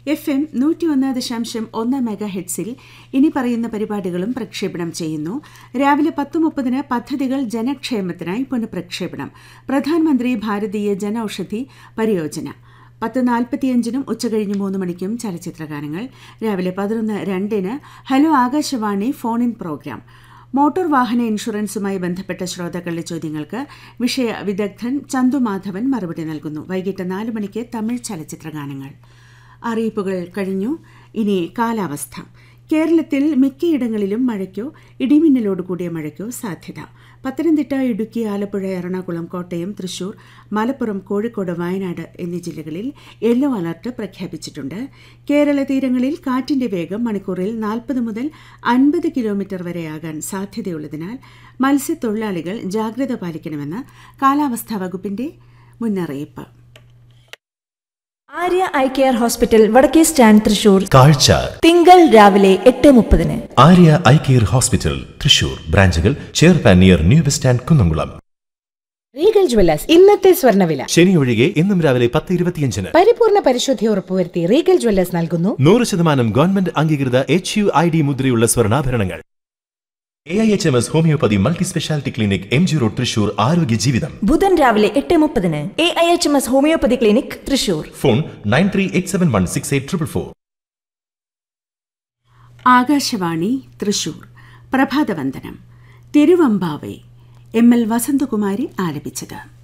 F M നൂറ്റി ഒന്ന് ദശാംശം ഒന്ന് മെഗാ ഹെഡ്സിൽ ഇനി പറയുന്ന പരിപാടികളും പ്രക്ഷേപണം ചെയ്യുന്നു രാവിലെ പത്ത് മുപ്പതിന് പദ്ധതികൾ ജനക്ഷേമത്തിനായി പുനഃപ്രക്ഷേപണം പ്രധാനമന്ത്രി ഭാരതീയ ജനൌഷധി പരിയോജന പത്ത് നാൽപ്പത്തിയഞ്ചിനും ഉച്ചകഴിഞ്ഞ് മൂന്ന് മണിക്കും ചലച്ചിത്രഗാനങ്ങൾ രാവിലെ പതിനൊന്ന് രണ്ടിന് hello Akashvani phone in programme motor വാഹന ഇൻഷുറൻസുമായി ബന്ധപ്പെട്ട ശ്രോതാക്കളുടെ ചോദ്യങ്ങൾക്ക് വിഷയ വിദഗ്ധൻ ചന്തു മാധവൻ മറുപടി നൽകുന്നു വൈകിട്ട് നാല് മണിക്ക് തമിഴ് ചലച്ചിത്രഗാനങ്ങൾ അറിയിപ്പുകൾ കഴിഞ്ഞു ഇനി കാലാവസ്ഥ കേരളത്തിൽ മിക്കയിടങ്ങളിലും മഴയ്ക്കോ ഇടിമിന്നലോട് കൂടിയ മഴയ്ക്കോ സാധ്യത പത്തനംതിട്ട ഇടുക്കി ആലപ്പുഴ എറണാകുളം കോട്ടയം തൃശൂർ മലപ്പുറം കോഴിക്കോട് വയനാട് എന്നീ ജില്ലകളിൽ യെല്ലോ അലർട്ട് പ്രഖ്യാപിച്ചിട്ടുണ്ട് കേരള തീരങ്ങളിൽ കാറ്റിന്റെ വേഗം മണിക്കൂറിൽ നാൽപ്പത് മുതൽ അൻപത് കിലോമീറ്റർ വരെയാകാൻ സാധ്യതയുള്ളതിനാൽ മത്സ്യത്തൊഴിലാളികൾ ജാഗ്രത പാലിക്കണമെന്ന് കാലാവസ്ഥാ വകുപ്പിന്റെ മുന്നറിയിപ്പ് ആര്യ ഐ കെയർ ഹോസ്പിറ്റൽ വടക്കേ സ്റ്റാൻഡ് തൃശൂർ കാഴ്ച തിങ്കൾ രാവിലെ എട്ട് മുപ്പതിന് Arya eye care hospital Thrissur ബ്രാഞ്ചുകൾ ചേർപ്പാൻ near new bus stand Kunnamkulam Regal jewellers ഇന്നത്തെ സ്വർണ്ണവില ശനി ഒഴികെ ഇന്നും രാവിലെ പത്ത് ഇരുപത്തിയഞ്ചിന് പരിപൂർണ പരിശുദ്ധി ഉറപ്പുവരുത്തി റീഗൽ ജ്വല്ലേഴ്സ് നൽകുന്നു നൂറ് ശതമാനം ഗവൺമെന്റ് അംഗീകൃത എച്ച് യു ഐ ഡി മുദ്രയുള്ള സ്വർണ്ണാഭരണങ്ങൾ A I H M S homoeopathy multi speciality clinic M G road Thrissur ആരോഗ്യ ജീവിതം ബുധൻ രാവിലെ എട്ട് മുപ്പതിന് A I H M S homoeopathy clinic Thrissur phone nine three eight seven one six eight triple four Akashvani Thrissur പ്രഭാതവന്ദനം Thiruvempavai M L Vasanthakumari ആലപിച്ചത്